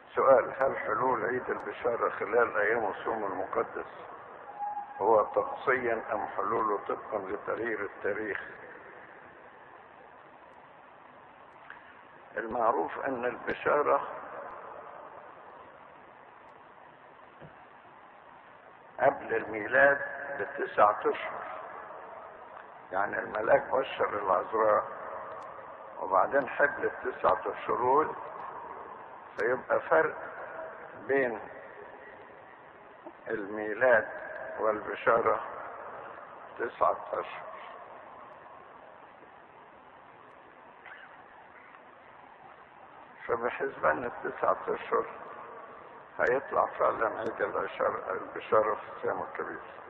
سؤال هل حلول عيد البشارة خلال أيام الصوم المقدس هو طقسيا أم حلوله طبقا لتغيير التاريخ المعروف أن البشارة قبل الميلاد بتسعة أشهر يعني الملاك بشر العذراء وبعدين حبلت تسعة أشهر فيبقى فرق بين الميلاد والبشارة تسعة أشهر فبحسبان التسعة أشهر هيطلع فعلا عيد البشارة في الصيام الكبير